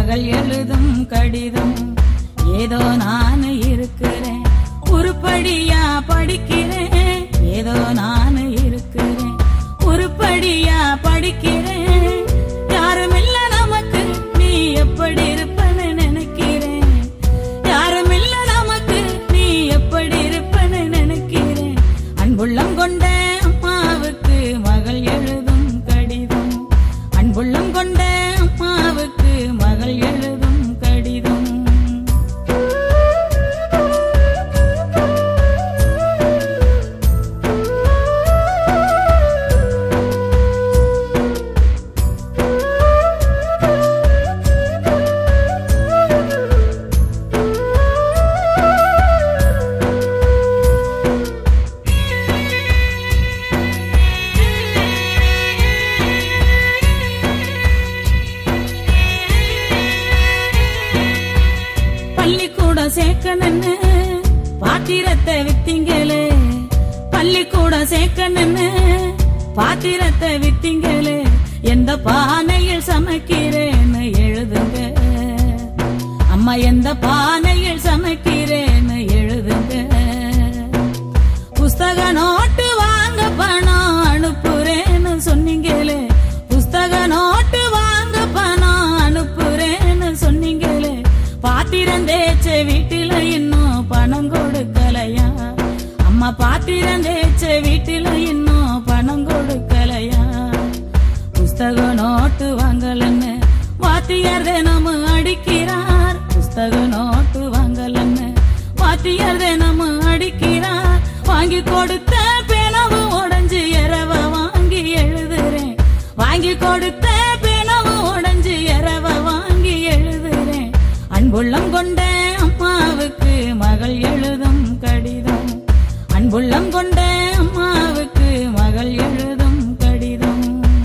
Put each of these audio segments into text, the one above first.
மகள் எழுதும் கடிதம் ஏதோ நான் இருக்கிறேன் உருப்படியா படிக்கிறேன் ஏதோ நான் இருக்கிறேன் உருப்படியா படிக்கிறேன் யாரும் இல்ல நமக்கு நீ எப்படி இருப்பன்னு நினைக்கிறேன் யாரும் இல்ல நமக்கு நீ எப்படி இருப்பன்னு நினைக்கிறேன் அன்புள்ளம் கொண்ட அம்மாவுக்கு மகள் எழுதும் கடிதம் அன்புள்ளம் கொண்ட அம்மாவுக்கு மகள் எழுதும் கடிதம் பள்ளிக்கூடம் சேர்க்கணுன்னு பாத்திரத்தை வித்தீங்களே பள்ளிக்கூடம் சேர்க்கணுன்னு பாத்திரத்தை வித்தீங்களே எந்த பானையில் சமைக்கிறேன்னு எழுதுங்க அம்மா எந்த பானையில் சமைக்கிறேன்னு எழுதுங்க புஸ்தக நோட்டு வாங்க பணம் அனுப்புறேன்னு சொன்னீங்களே புஸ்தக நோட்டு வாங்க பணம் அனுப்புறேன்னு சொன்னீங்களே பாத்திரம் தேய்ச்ச வீட்டில இன்னும் பணம் கொடுக்கலையா அம்மா பாத்திரம் தேய்ச்ச வீட்டில இன்னும் பணம் கொடுக்கலையா புஸ்தக நோட்டு வாங்கலன்னு வாத்தியார் தினமும் அடிக்கிறார் புஸ்தக நோட்டு வாங்கலன்னு வாத்தியார் தினமும் அடிக்கிறார் வாங்கி கொடுத்த பேனவும் உடைஞ்சு எரவ வாங்கி எழுதுறேன் வாங்கி கொடுத்த பேனவும் உடைஞ்சு எரவ வாங்கி எழுதுறேன் அன்புள்ளம் கொண்ட அம்மாவுக்கு மகள் எழுதும் கடிதம் அன்புள்ளம் கொண்ட அம்மாவுக்கு மகள் எழுதும் கடிதம்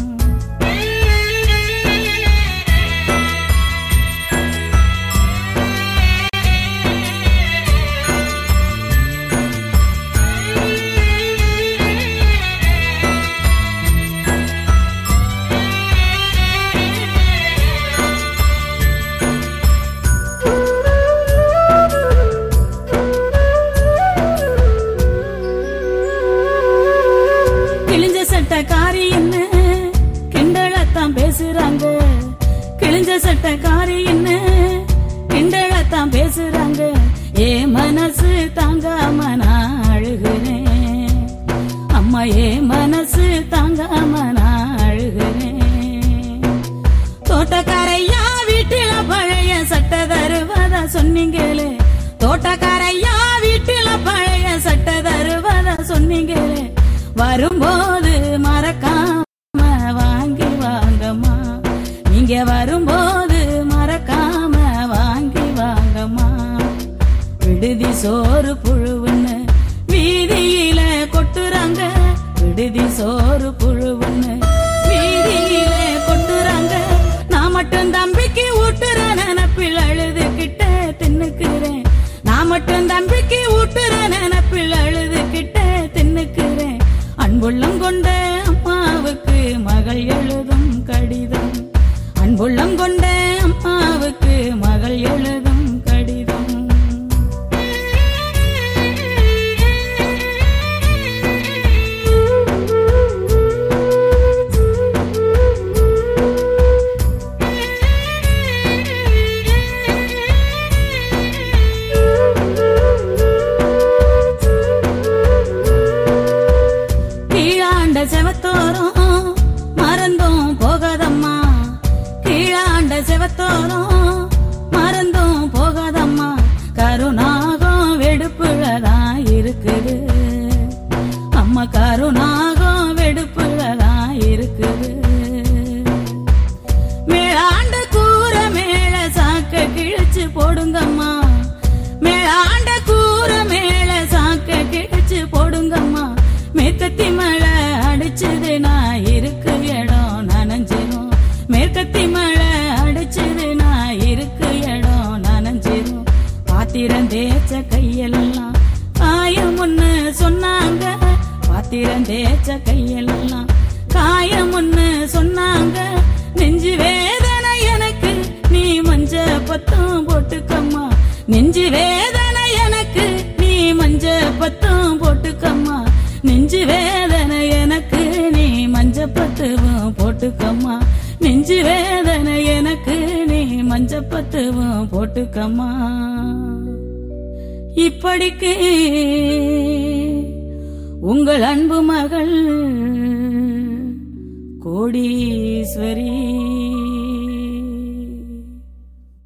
கிழிஞ்ச சட்டக்காரி என்ன கிண்டலத்தான் பேசுறாங்க கிழிஞ்ச சட்டக்காரி என்ன கிண்டலத்தான் பேசுறாங்க ஏ மனசு தாங்காம நான் அழுகிறேன் அம்மா ஏ மனசு தாங்காம நான் அழுகிறேன் தோட்டக்காரையா வீட்டில பழைய சட்டை தருவதா சொன்னீங்களே தோட்டக்காரையா வீட்டில பழைய சட்டை தருவதா சொன்னீங்களே வரும்போது மறக்காம வாங்கி வாங்கம்மா நீங்க வரும்போது மறக்காம வாங்கி வாங்கம்மா விடுதி சோறு புழுவுன்னு வீதியில கொட்டுறாங்க விடுதி சோறு புழுவுன்னு வீதியில கொட்டுறாங்க நான் மட்டும் தம்பிக்கு ஊட்டுற நினப்பில் அழுதுகிட்ட தின்னுக்கிறேன் நான் மட்டும் தம்பிக்கு ஊட்டுற நினப்பில் அழுதுகிட்ட தின்னுக்கிறேன் அன்புள்ளம் கொண்ட அம்மாவுக்கு மகள் எழுதும் கடிதம் அன்புள்ளம் கொண்ட அம்மாவுக்கு மகள் எழுதும் கடிதம் நெஞ்சு வேதனை எனக்கு நீ மஞ்ச பத்தும் போட்டுக்கம்மா நெஞ்சு வேதனை எனக்கு நீ மஞ்ச பத்துவும் போட்டுக்கம்மா நெஞ்சு வேதனை எனக்கு நீ மஞ்ச பத்துவும் போட்டுக்கம்மா இப்படிக்கு உங்கள் அன்பு மகள் கோடீஸ்வரி